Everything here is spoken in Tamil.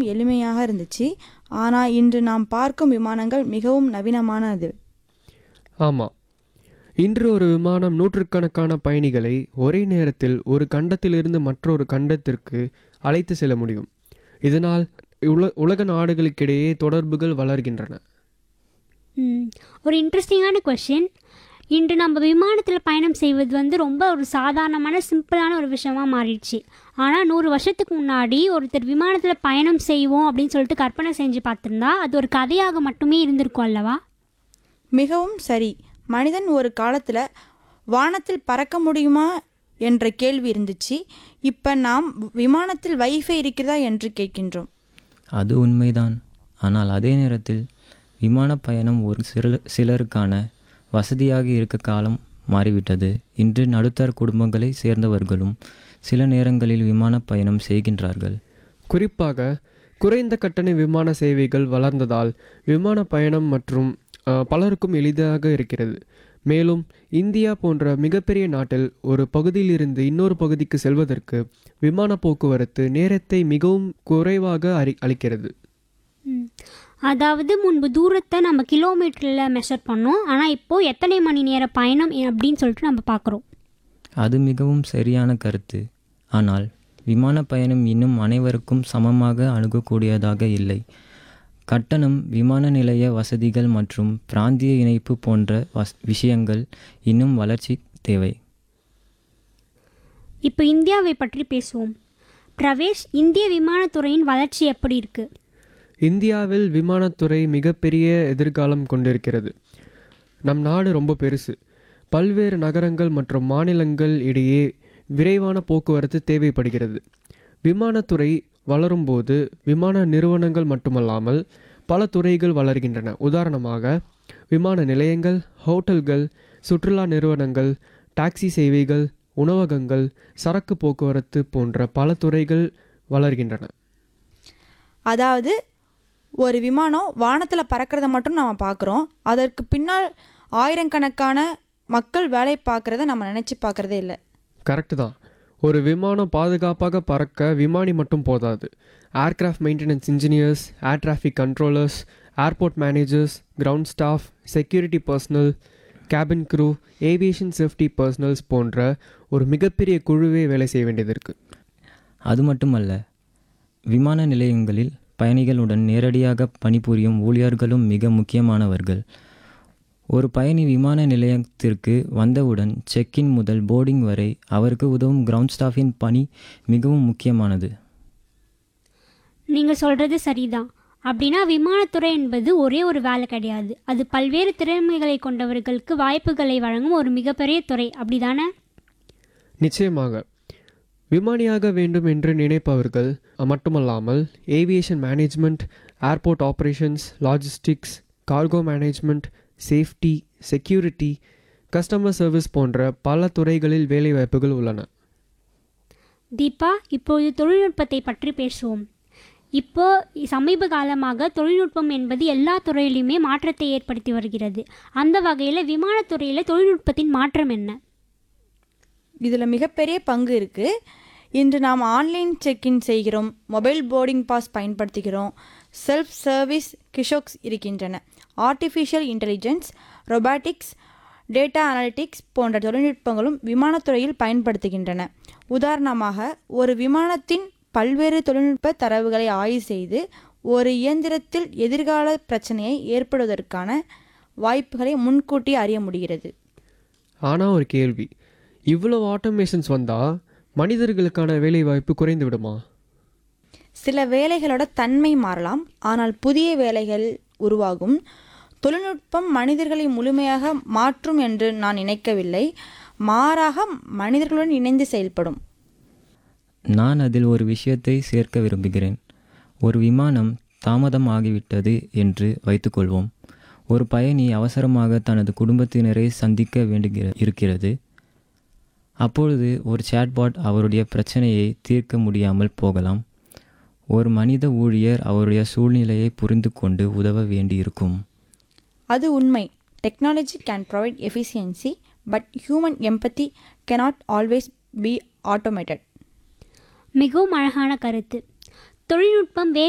எளிமையாக இருந்துச்சு ஆனால் இன்று நாம் பார்க்கும் விமானங்கள் மிகவும் நவீனமானது ஆமாம் இன்று ஒரு விமானம் நூற்றுக்கணக்கான பயணிகளை ஒரே நேரத்தில் ஒரு கண்டத்திலிருந்து மற்றொரு கண்டத்திற்கு அழைத்து செல்ல முடியும் இதனால் உல உலக நாடுகளுக்கிடையே தொடர்புகள் வளர்கின்றன ம், ஒரு இன்ட்ரெஸ்டிங்கான கொஷின் இன்று நம்ம விமானத்தில் பயணம் செய்வது வந்து ரொம்ப ஒரு சாதாரணமான சிம்பிளான ஒரு விஷயமா மாறிடுச்சு ஆனால் நூறு வருஷத்துக்கு முன்னாடி ஒருத்தர் விமானத்தில் பயணம் செய்வோம் அப்படின்னு சொல்லிட்டு கற்பனை செஞ்சு பார்த்துருந்தா அது ஒரு கதையாக மட்டுமே இருந்திருக்கும் அல்லவா மிகவும் சரி மனிதன் ஒரு காலத்தில் வானத்தில் பறக்க முடியுமா என்ற கேள்வி இருந்துச்சு இப்போ நாம் விமானத்தில் வைஃபை இருக்கிறதா என்று கேட்கின்றோம் அது உண்மைதான் ஆனால் அதே நேரத்தில் விமான பயணம் ஒரு சில சிலருக்கான வசதியாக இருக்க காலம் மாறிவிட்டது இன்று நடுத்தர குடும்பங்களை சேர்ந்தவர்களும் சில நேரங்களில் விமான பயணம் செய்கின்றார்கள் குறிப்பாக குறைந்த கட்டண விமான சேவைகள் வளர்ந்ததால் விமான பயணம் மற்றும் அஹ், பலருக்கும் எளிதாக இருக்கிறது மேலும் இந்தியா போன்ற மிகப்பெரிய நாட்டில் ஒரு பகுதியிலிருந்து இன்னொரு பகுதிக்கு செல்வதற்கு விமான போக்குவரத்து நேரத்தை மிகவும் குறைவாக அறி அளிக்கிறது ம். அதாவது முன்பு தூரத்தை நம்ம கிலோமீட்டரில் மெஷர் பண்ணோம் ஆனால் இப்போது எத்தனை மணி நேர பயணம் அப்படின்னு சொல்லிட்டு நம்ம பார்க்குறோம் அது மிகவும் சரியான கருத்து ஆனால் விமான பயணம் இன்னும் அனைவருக்கும் சமமாக அணுகக்கூடியதாக இல்லை கட்டணம் விமான நிலைய வசதிகள் மற்றும் பிராந்திய இணைப்பு போன்ற வஸ் விஷயங்கள் இன்னும் வளர்ச்சி தேவை இப்போ இந்தியாவை பற்றி பேசுவோம் பிரவேஷ் இந்திய விமானத்துறையின் வளர்ச்சி எப்படி இருக்குது இந்தியாவில் விமானத்துறை மிகப்பெரிய எதிர்காலம் கொண்டிருக்கிறது நம் நாடு ரொம்ப பெருசு பல்வேறு நகரங்கள் மற்றும் மாநிலங்கள் இடையே விரைவான போக்குவரத்து தேவைப்படுகிறது விமானத்துறை வளரும்போது விமான நிறுவனங்கள் மட்டுமல்லாமல் பல துறைகள் வளர்கின்றன உதாரணமாக விமான நிலையங்கள் ஹோட்டல்கள் சுற்றுலா நிறுவனங்கள் டாக்ஸி சேவைகள் உணவகங்கள் சரக்கு போக்குவரத்து போன்ற பல துறைகள் வளர்கின்றன அதாவது ஒரு விமானம் வானத்தில் பறக்கிறத மட்டும் நம்ம பார்க்குறோம் அதற்கு பின்னால் ஆயிரக்கணக்கான மக்கள் வேலை பார்க்குறத நம்ம நினச்சி பார்க்குறதே இல்லை கரெக்டு தான் ஒரு விமானம் பாதுகாப்பாக பறக்க விமானி மட்டும் போதாது aircraft maintenance engineers air traffic controllers airport managers ground staff security personnel cabin crew aviation safety personnels போன்ற ஒரு மிகப்பெரிய குழுவே வேலை செய்ய வேண்டியது இருக்குது அது மட்டுமல்ல விமான நிலையங்களில் பயணிகளுடன் நேரடியாக பணிபுரியும் ஊழியர்களும் மிக முக்கியமானவர்கள் ஒரு பயணி விமான நிலையத்திற்கு வந்தவுடன் செக்-இன் முதல் போர்டிங் வரை அவருக்கு உதவும் கிரவுண்ட் ஸ்டாஃபின் பணி மிகவும் முக்கியமானது நீங்கள் சொல்கிறது சரிதான் அப்படின்னா விமானத்துறை என்பது ஒரே ஒரு வேலை கிடையாது அது பல்வேறு திறமைகளை கொண்டவர்களுக்கு வாய்ப்புகளை வழங்கும் ஒரு மிகப்பெரிய துறை அப்படிதானே நிச்சயமாக விமானியாக வேண்டும் என்று நினைப்பவர்கள் மட்டுமல்லாமல் aviation management airport operations logistics cargo management safety security customer service போன்ற பல துறைகளில் வேலைவாய்ப்புகள் உள்ளன தீபா இப்போது தொழில்நுட்பத்தை பற்றி பேசுவோம் இப்போ சமீப காலமாக தொழில்நுட்பம் என்பது எல்லா துறையிலுமே மாற்றத்தை ஏற்படுத்தி வருகிறது அந்த வகையில் விமானத்துறையில் தொழில்நுட்பத்தின் மாற்றம் என்ன இதில் மிகப்பெரிய பங்கு இருக்குது இன்று நாம் ஆன்லைன் செக்இன் செய்கிறோம் மொபைல் போர்டிங் பாஸ் பயன்படுத்துகிறோம் செல்ஃப் சர்வீஸ் கிஷோக்ஸ் இருக்கின்றன artificial intelligence robotics data analytics போன்ற தொழில்நுட்பங்களும் விமானத்துறையில் பயன்படுத்துகின்றன உதாரணமாக ஒரு விமானத்தின் பல்வேறு தொழில்நுட்ப தரவுகளை ஆய்வு செய்து ஒரு இயந்திரத்தில் எதிர்கால பிரச்சனையை ஏற்படுவதற்கான வாய்ப்புகளை முன்கூட்டி அறிய முடிகிறது ஆனால் ஒரு கேள்வி இவ்வளவு ஆட்டோமேஷன்ஸ் வந்தால் மனிதர்களுக்கான வேலைவாய்ப்பு குறைந்து விடுமா சில வேலைகளோட தன்மை மாறலாம் ஆனால் புதிய வேலைகள் உருவாகும் தொழில்நுட்பம் மனிதர்களை முழுமையாக மாற்றும் என்று நான் நினைக்கவில்லை மாறாக மனிதர்களுடன் இணைந்து செயல்படும் நான் அதில் ஒரு விஷயத்தை சேர்க்க விரும்புகிறேன் ஒரு விமானம் தாமதம் ஆகிவிட்டது என்று வைத்துக்கொள்வோம் ஒரு பயணி அவசரமாக தனது குடும்பத்தினரை சந்திக்க வேண்டுகிற இருக்கிறது அப்பொழுது ஒரு சேட்பாட் அவருடைய பிரச்சனையை தீர்க்க முடியாமல் போகலாம் ஒரு மனித ஊழியர் அவருடைய சூழ்நிலையை புரிந்து கொண்டு உதவ வேண்டியிருக்கும் அது உண்மை technology can provide efficiency but human empathy cannot always be automated மிகவும் அழகான கருத்து தொழில்நுட்பம் வேக